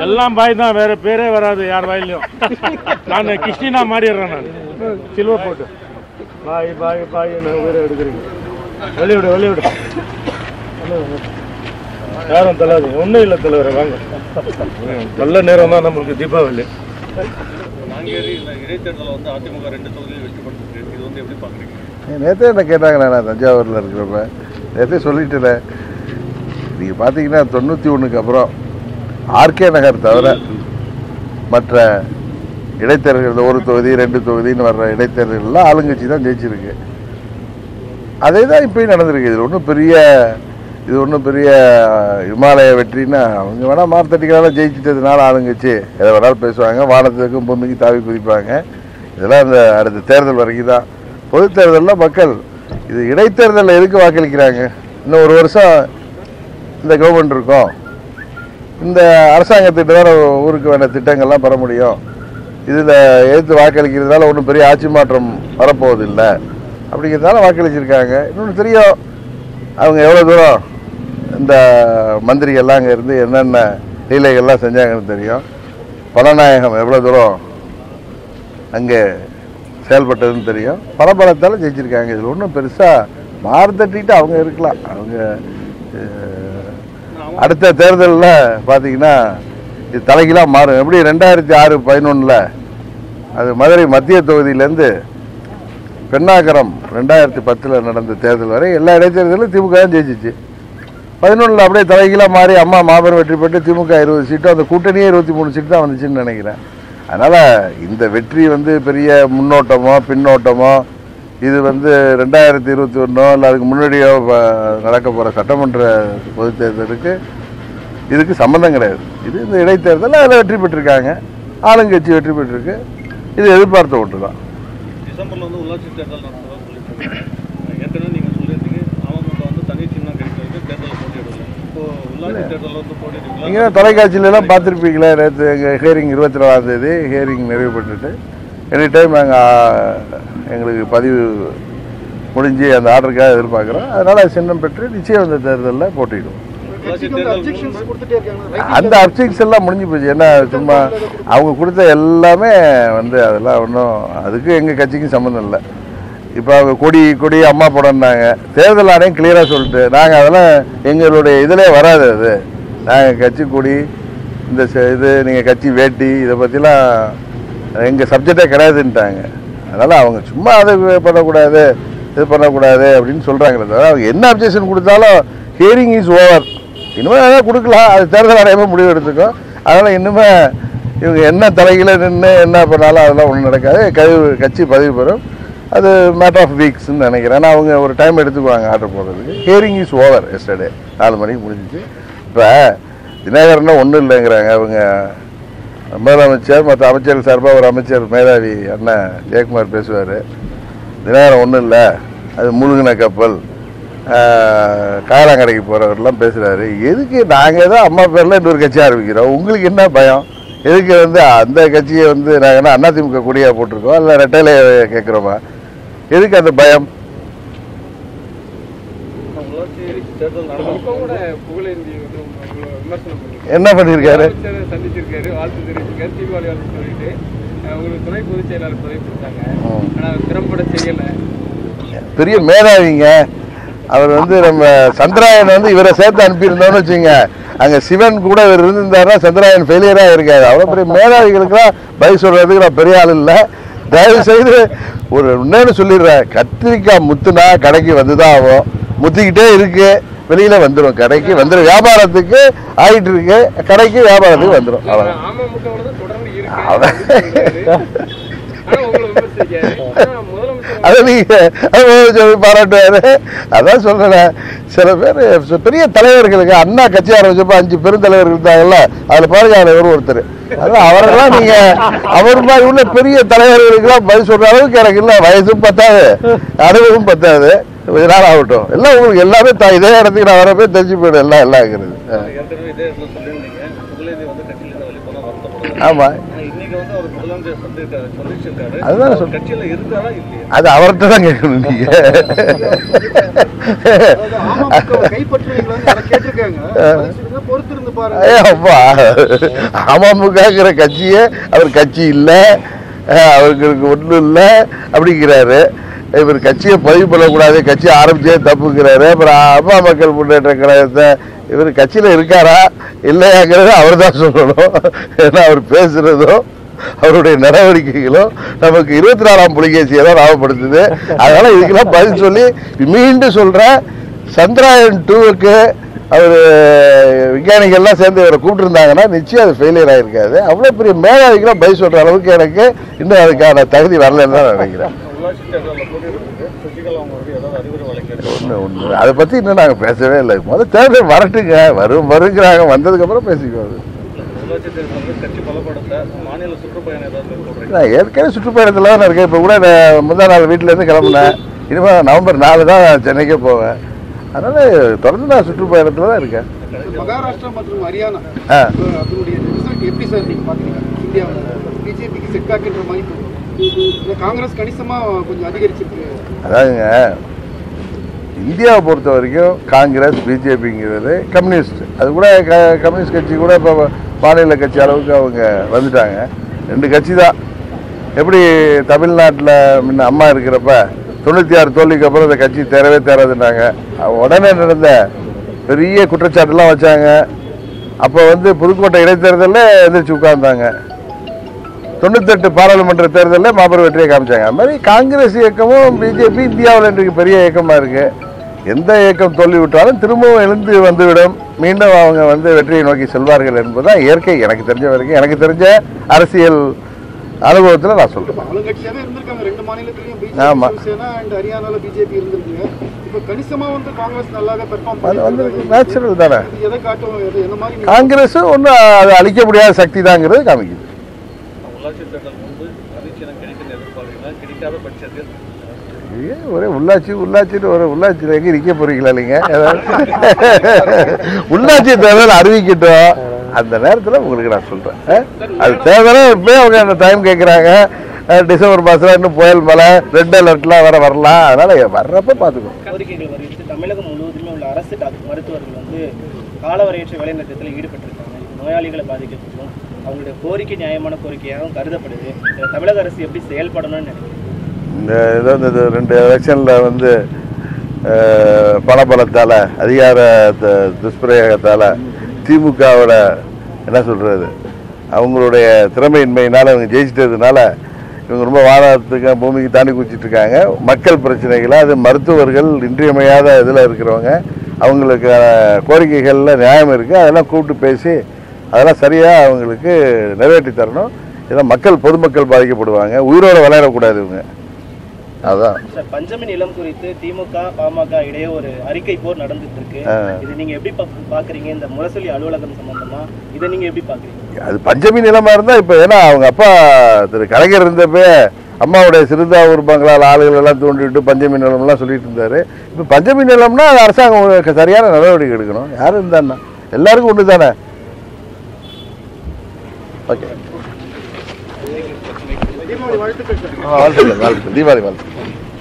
எல்லாம் பாய் தான் வேற பேரே வராது யார் வாயிலையும் நான் கிருஷ்ணினா மாறிடுறேன் நான் சில்வர் போட்டு பாய் பாய் பாய் உயிரை எடுக்கிறீங்க வெளிவிடு வெளிவிடு யாரும் தலாது ஒன்றும் இல்லை தலைவர் வாங்க ம், நல்ல நேரம் தான் நம்மளுக்கு தீபாவளி நாங்கேரி இந்த இடைத்தேர்தலில் வந்து அதிமுக ரெண்டு தொகுதியில் வெற்றி பெற்றிருக்கு இது வந்து எப்படி பார்க்குறீங்க நேற்றே என்ன கேட்டாங்க நான் தஞ்சாவூரில் இருக்கிறப்ப நேற்றே சொல்லிட்டேன் நீங்கள் பார்த்தீங்கன்னா தொண்ணூற்றி ஒன்றுக்கு அப்புறம் ஆர்கே நகர் தவிர மற்ற இடைத்தேர்தல் ஒரு தொகுதி ரெண்டு தொகுதின்னு வர்ற இடைத்தேர்தலில் ஆளுங்கட்சி தான் ஜெயிச்சிருக்கு அதே தான் இப்பயும் நடந்திருக்கு இது ஒன்றும் பெரிய இது ஒன்றும் பெரிய இமாலய வெற்றின்னா அவங்க வேணால் மார்த்தட்டிக்கலால் ஜெயிச்சிட்டதுனால ஆளுங்கட்சி எதை வேணாலும் பேசுவாங்க வானத்துக்கும் பூமிக்கு தாவி குதிப்பாங்க இதெல்லாம் இந்த அடுத்த தேர்தல் வரைக்கும் தான் பொது தேர்தலில் மக்கள் இது இடைத்தேர்தலில் எதுக்கு வாக்களிக்கிறாங்க இன்னும் ஒரு வருஷம் இந்த கவர்மெண்ட் இருக்கும் இந்த அரசாங்கத்திட்ட தான் ஊருக்கு வேண்டிய திட்டங்கள்லாம் பெற முடியும் இதில் எதிர்த்து வாக்களிக்கிறதுனால ஒன்றும் பெரிய ஆட்சி மாற்றம் வரப்போவது இல்லை அப்படிங்கிறதுனால வாக்களிச்சிருக்காங்க இன்னொன்று தெரியும் அவங்க எவ்வளோ தூரம் இந்த மந்திரிகள்லாம் அங்கே இருந்து என்னென்ன லீலைகள்லாம் செஞ்சாங்கன்னு தெரியும் பலநாயகம் எவ்வளோ தூரம் அங்கே செயல்பட்டதுன்னு தெரியும் பலபலத்தால் ஜெயிச்சிருக்காங்க இதில் ஒன்றும் பெருசாக மாறுதட்டிட்டு அவங்க இருக்கலாம் அவங்க அஹ், அடுத்த தேர்தலில் பார்த்தீங்கன்னா இது தலைகீழாக மாறும் எப்படி ரெண்டாயிரத்தி ஆறு பதினொன்றில் அது மதுரை மத்திய தொகுதியிலேருந்து பெண்ணாகரம் ரெண்டாயிரத்தி பத்தில் நடந்த தேர்தல் வரை எல்லா இடைத்தேர்தலும் திமுக தான் ஜெயிச்சிச்சு பதினொன்றில் அப்படியே தலைகீழாக மாறி அம்மா மாபெரும் வெற்றி பெற்று திமுக இருபது சீட்டும் அந்த கூட்டணியே இருபத்தி மூணு சீட்டு தான் வந்துச்சுன்னு நினைக்கிறேன் அதனால் இந்த வெற்றி வந்து பெரிய முன்னோட்டமோ பின்னோட்டமோ இது வந்து ரெண்டாயிரத்தி இருபத்தி ஒன்றோ இல்லை அதுக்கு முன்னாடியோ ப- நடக்க போகிற சட்டமன்ற பொதுத் தேர்தலுக்கு இதுக்கு சம்மந்தம் கிடையாது இது இந்த இடைத்தேர்தலில் அதில் வெற்றி பெற்றிருக்காங்க ஆளுங்கட்சி வெற்றி பெற்றிருக்கு இது எதிர்பார்த்த ஓட்டு தான் டிசம்பரில் வந்து உள்ளாட்சி தேர்தல் நடந்ததாக சொல்லியிருக்காங்க ஏற்கனவே நீங்கள் சொல்லியிருந்தீங்க அமமுக வந்து தனி சின்னம் கிடைக்கிறது தேர்தலில் போட்டியிடல இப்போ உள்ளாட்சி தேர்தலில் வந்து போட்டியிடுங்களா நீங்கள் தொலைக்காட்சியிலலாம் பார்த்துருப்பீங்களே நேற்று எங்கள் ஹியரிங் இருபத்தி நாலாம் தேதி ஹியரிங் நிறைவு பண்ணிட்டு எனி டைம் நாங்கள் எங்களுக்கு பதிவு முடிஞ்சு அந்த ஆர்டருக்காக எதிர்பார்க்குறோம் அதனால் சின்னம் பெற்று நிச்சயம் இந்த தேர்தலில் போட்டியிடுவோம் உள்ளாட்சி தேர்தல் அந்த அப்சிக்ஸ் எல்லாம் முடிஞ்சு போச்சு என்ன சும்மா அவங்க கொடுத்த எல்லாமே வந்து அதெல்லாம் ஒன்றும் அதுக்கு எங்கள் கட்சிக்கும் சம்மந்தம் இல்லை இப்போ அவங்க கொடி கொடி அம்மா படம்னாங்க தேர்தல் ஆணையம் கிளியராக சொல்லிட்டு நாங்கள் அதெல்லாம் எங்களுடைய இதிலே வராது அது நாங்கள் கட்சி கொடி இந்த ச- இது நீங்கள் கட்சி வேட்டி இதை பற்றிலாம் எங்கள் சப்ஜெக்டே கிடையாதுன்ட்டாங்க அதனால் அவங்க சும்மா அதை பண்ணக்கூடாது இது பண்ணக்கூடாது அப்படின்னு சொல்கிறாங்களே தவிர அவங்க என்ன அப்ஜெக்ஷன் கொடுத்தாலும் ஹியரிங் இஸ் ஓவர் இனிமேல் வேணால் கொடுக்கலாம் அது தேர்தல் ஆணையமே முடிவு எடுத்துக்கும் அதனால் இன்னுமே இவங்க என்ன தலைகீழ நின்று என்ன பண்ணாலும் அதெல்லாம் ஒன்றும் நடக்காது கழிவு கட்சி பதிவு பெறும் அது மேட்டர் ஆஃப் வீக்ஸ்ன்னு நினைக்கிறேன் ஏன்னா அவங்க ஒரு டைம் எடுத்துக்குவாங்க ஆர்டர் போடுறதுக்கு ஹியரிங் இஸ் ஓவர் எஸ்டர்டே நாலு மணிக்கு முடிஞ்சிச்சு இப்போ தினகரன்னா ஒன்றும் இல்லைங்கிறாங்க அவங்க முதலமைச்சர் மற்ற அமைச்சர்கள் சார்பாக ஒரு அமைச்சர் மேதாவி அண்ணன் ஜெயக்குமார் பேசுவார் தினகரன் ஒன்றும் இல்லை அது முழுகின கப்பல் ஆஹ், காயலாங்கடைக்கு போகிறவரெல்லாம் பேசுகிறாரு எதுக்கு நாங்கள் தான் அம்மா பேரில் இன்னொரு கட்சி ஆரம்பிக்கிறோம் உங்களுக்கு என்ன பயம் எதுக்கு வந்து அந்த கட்சியை வந்து நாங்கள் என்ன அதிமுக கொடியாக போட்டிருக்கோம் இல்லை ரெட்டையில கேட்குறோமா எதுக்கு அந்த பயம் உள்ளாட்சி தேர்தல் நடக்கும் இப்போ கூட புகழேந்தி வந்து உங்களை விமர்சனம் பண்ணிருக்காரு என்ன பண்ணியிருக்காரு முதலமைச்சரை சந்திச்சிருக்காரு வாழ்த்து தெரிவிச்சிருக்காரு தீபாவளி வாழ்த்து சொல்லிட்டு அஹ் உங்களுக்கு துணை பொதுச் செயலாளர் பதவி கொடுத்தாங்க ம். ஆனா திறம்பட செய்யல பெரிய மேதாவிங்க அவர் வந்து நம்ம சந்திராயன் வந்து இவரை சேர்த்து அனுப்பியிருந்தோம்னு வச்சுங்க அங்க சிவன் கூட இவர் இருந்திருந்தாருன்னா சந்திராயன் ஃபெயிலியராக இருக்காது அவ்வளோ பெரிய மேதாவிகளுக்கெல்லாம் பதில் சொல்றதுக்கு நான் பெரிய ஆள் இல்லை தயவு செய்து ஒரு இன்னொன்று சொல்லிடுறேன் கத்திரிக்காய் முத்துனா கடைக்கு வந்து தான் ஆகும் முத்திக்கிட்டே இருக்கு வெளியில வந்துடும் கடைக்கு வந்துடும் வியாபாரத்துக்கு ஆயிட்டு இருக்கு கடைக்கு வியாபாரத்துக்கு வந்துடும் அவ்வளோ அமமுகவோட தான் தொடர்ந்து இருக்கு அவன். ஆனா உங்களை விமர்சிக்காரு ஆனா முதலமைச்சர் அதை நீங்க அதை சொல்லி பாராட்டுவாரு அதான் சொல்றேன் சில பேர் ச- பெரிய தலைவர்களுக்கு அண்ணா கட்சி ஆரம்பிச்சப்ப அஞ்சு பெருந்தலைவர்கள் இருந்தாங்கல்ல அதுல பாருங்க அதுல இவர் ஒருத்தர் அதான் அவரெல்லாம் நீங்க அவர் மாதிரி உள்ள பெரிய தலைவர்களுக்கெல்லாம் பதில் சொல்ற அளவுக்கு எனக்கு இல்லை வயசும் பத்தாது அனுபவம் பத்தாது கொஞ்ச நாள் ஆகட்டும் எல்லாம் உங்களுக்கு எல்லாமே த- இதே இடத்துக்கு நான் வரப்பே தெரிஞ்சு போயிடும் எல்லாம் எல்லாம் இருக்கிறது ஏற்கனவே இதே இடத்துல சொல்லியிருந்தீங்க புகழேந்தி வந்து கட்சியிலிருந்து வெளியே போனால் வருத்தப்படுறாரு ஆமா ஆனா இன்னைக்கு வந்து அவர் முதலமைச்சர் சந்திருக்காரு சந்திச்சிருக்காரு அதுதான் அவர் சொல்றேன். கட்சியில இருக்காரா இல்லையா அது அவர்கிட்ட தான் கேட்கணும் நீங்க அதாவது அமமுக கைப்பற்றுவீங்களான்னு யாரோ கேட்டிருக்காங்க பதில் சொல்லுங்க, பொறுத்திருந்து வந்து பாருங்க ஏய் அப்பா அமமுகங்கிற கட்சியே அவர் கட்சி இல்லை அவருக்கு ஒன்றும் இல்லை அப்படிங்கிறாரு இவர் கட்சியை பதிவு பண்ணக்கூடாது கட்சி ஆரம்பிச்சே தப்புங்கிறாரு அப்புறம் அம்மா மக்கள் முன்னேற்ற கழகத்தை இவர் கட்சியில் இருக்காரா இல்லையாங்கிறத அவர் தான் சொல்லணும் ஏன்னா அவர் பேசுறதும் அவருடைய நடவடிக்கைகளும் நமக்கு இருபத்தி நாலாம் புலிகேசியை தான் ஞாபகப்படுத்துது அதனால இதுக்கெல்லாம் பதில் சொல்லி மீண்டும் சொல்றேன் சந்திராயன் டூவுக்கு அவர் விஞ்ஞானிகள்லாம் சேர்ந்து இவரை கூப்பிட்டுருந்தாங்கன்னா நிச்சயம் அது ஃபெயிலியர் ஆகிருக்காது அவ்வளோ பெரிய மேலாதிக்கெல்லாம் பதில் சொல்கிற அளவுக்கு எனக்கு இன்னும் அதுக்கான தகுதி வரலன்னு தான் நினைக்கிறேன் உள்ளாட்சி தேர்தலில் போட்டியிடுறதுக்கு சசிகலா அவங்க வந்து ஏதாவது அறிவுரை வழங்கியிருக்காங்க ஒன்று ஒன்று அதை பற்றி இன்னும் நாங்கள் பேசவே இல்லை முதல்ல தேர்தல் வரட்டுங்க வரும் வருங்கிறாங்க வந்ததுக்கப்புறம் பேசிக்குவோம் அது. உள்ளாட்சி தேர்தலில் கட்சி பலப்படுத்த மாநில சுற்றுப்பயணம் ஏதாவது மேற்கொள்றீங்க நான் ஏற்கனவே சுற்றுப்பயணத்தில் தான் இருக்கேன் இப்போ கூட நான் முந்தா நாள் வீட்டிலேருந்து கிளம்புனேன் இனிமேல் நவம்பர் நாலு தான் சென்னைக்கே போவேன் அதனால் தொடர்ந்து நான் சுற்றுப்பயணத்தில் தான் இருக்கேன் மகாராஷ்டிரா மற்றும் ஹரியானா ஆ இப்ப அதனுடைய ரிசல்ட் எப்படி சார் நீங்க பாக்குறீங்க இந்தியாவில் பிஜேபிக்கு செட் பேக்ன்ற மாதிரி போகும். இந்த காங்கிரஸ் கணிசமா கொஞ்சம் அதிகரிச்சிருக்கு அதாவதுங்க இந்தியாவை பொறுத்த வரைக்கும் காங்கிரஸ் பிஜேபிங்கிறது கம்யூனிஸ்ட் அது கூட க கம்யூனிஸ்ட் கட்சி கூட இப்போ மாநில கட்சி அளவுக்கு அவங்க வந்துட்டாங்க ரெண்டு கட்சி தான் எப்படி தமிழ்நாட்டில் முன்ன அம்மா இருக்கிறப்ப தொண்ணூற்றி ஆறு தோல்விக்கு அப்புறம் இந்த கட்சி தேரவே தேராதுன்னாங்க உடனே நடந்த பெரிய குற்றச்சாட்டுலாம் வச்சாங்க அப்போ வந்து புதுக்கோட்டை இடைத்தேர்தலில் எந்திரிச்சு உட்கார்ந்தாங்க தொண்ணூத்தெட்டு பாராளுமன்ற தேர்தலில் மாபெரும் வெற்றியை காமிச்சாங்க அது மாதிரி காங்கிரஸ் இயக்கமும் பிஜேபி இந்தியாவில் இன்றைக்கு பெரிய இயக்கமாக இருக்கு எந்த இயக்கம் தோல்வி விட்டாலும் திரும்பவும் எழுந்து வந்துவிடும் மீண்டும் அவங்க வந்து வெற்றியை நோக்கி செல்வார்கள் என்பதுதான் இயற்கை எனக்கு தெரிஞ்ச வரைக்கும் எனக்கு தெரிஞ்ச அரசியல் அனுபவத்தில் நான் சொல்றேன் ஆளுங்கட்சியாவே இருந்திருக்காங்க ரெண்டு மாநிலத்திலயும் ஆமா. பிஜேபி சிவசேனா அண்ட் ஹரியானால பிஜேபி இருந்திருக்குங்க இப்ப கணிசமா வந்து காங்கிரஸ் நல்லாவே பெர்ஃபார்ம் அது வந்து நேச்சுரல் தானே இது எதை காட்டும் எது என்ன மாதிரி நீங்க- காங்கிரஸும் ஒன்றும் அது அழிக்க முடியாத சக்தி தாங்கிறது காமிக்குது உள்ளாட்சி தேர்தல் முன்பு தனிச்சினம் கிடைக்கும் எதிர்பார்க்கிறீங்களா கிடைக்காத பட்சத்தில் ஏன் ஒரே உள்ளாட்சி உள்ளாட்சின்னு ஒரு உள்ளாட்சியில் எங்கே நிற்க போறீங்களா நீங்க ஏதாவது? உள்ளாட்சி தேர்தல் அறிவிக்கட்டும் அந்த நேரத்தில் உங்களுக்கு நான் சொல்றேன் அஹ்? அது தேர்தலும் இப்பயே அவங்க அந்த டைம் கேட்குறாங்க டிசம்பர் மாதம் இன்னும் புயல் மழை ரெட் அலர்ட்லாம் வர வரலாம் அதனால வர்றப்ப பார்த்துக்கோ கோரிக்கைகள் வரையறுத்து தமிழகம் முழுவதுமே உள்ள அரசு டாக்- மருத்துவர்கள் வந்து காலவரையற்ற வேலைநிறுத்தத்தில் ஈடுபட்டிருக்காங்க இது நோயாளிகளை பாதிக்கப்படும் அவங்களுடைய கோரிக்கை நியாயமான கோரிக்கையாகவும் கருதப்படுது இதை தமிழக அரசு எப்படி செயல்படணும்னு நினைக்கிறேன் இந்த ஏதோ இந்த ரெண்டு எலெக்ஷனில் வந்து அஹ், பணபலத்தால் அதிகார த- துஷ்பிரயோகத்தால் திமுகவோட என்ன சொல்கிறது அவங்களுடைய திறமையின்மையினால் அவங்க ஜெயிச்சிட்டதுனால இவங்க ரொம்ப வானத்துக்கு பூமிக்கு தாண்டி குதிச்சிட்டு இருக்காங்க மக்கள் பிரச்சனைகளை அது மருத்துவர்கள் இன்றியமையாத இதில் இருக்கிறவங்க அவங்களுக்கு கோரிக்கைகளில் நியாயம் இருக்குது அதெல்லாம் கூப்பிட்டு பேசி அதெல்லாம் சரியாக அவங்களுக்கு நிறைவேற்றி தரணும் இதெல்லாம் மக்கள் பொதுமக்கள் பாதிக்கப்படுவாங்க உயிரோட விளையாடக்கூடாது இவங்க அதான் சார் பஞ்சமி நிலம் குறித்து திமுக பாமக இடையே ஒரு அறிக்கை போர் நடந்துட்டு இருக்கு ஆ. இது நீங்க எப்படி பா- பாக்குறீங்க இந்த முரசொலி அலுவலகம் சம்பந்தமா இதை நீங்க எப்படி பாக்குறீங்க அது பஞ்சமி நிலமா இருந்தா இப்ப ஏன்னா அவங்க அப்பா திரு கலைஞர் இருந்தப்ப அம்மாவுடைய சிறுதாவூர் பங்களால் ஆளுகள் எல்லாம் தூண்டிட்டு பஞ்சமி நிலம்லாம் சொல்லிட்டு இருந்தாரு இப்ப பஞ்சமி நிலம்னா அது அரசாங்கம் ஒரு சரியான நடவடிக்கை எடுக்கணும் யாரு இருந்தான்னா எல்லாருக்கும் ஒன்று தானே ஓகே தீபாவளி வாழ்த்துக்கள் சார் வாழ்த்துக்கள் வாழ்த்துக்கள் தீபாவளி வாழ்த்துக்கள்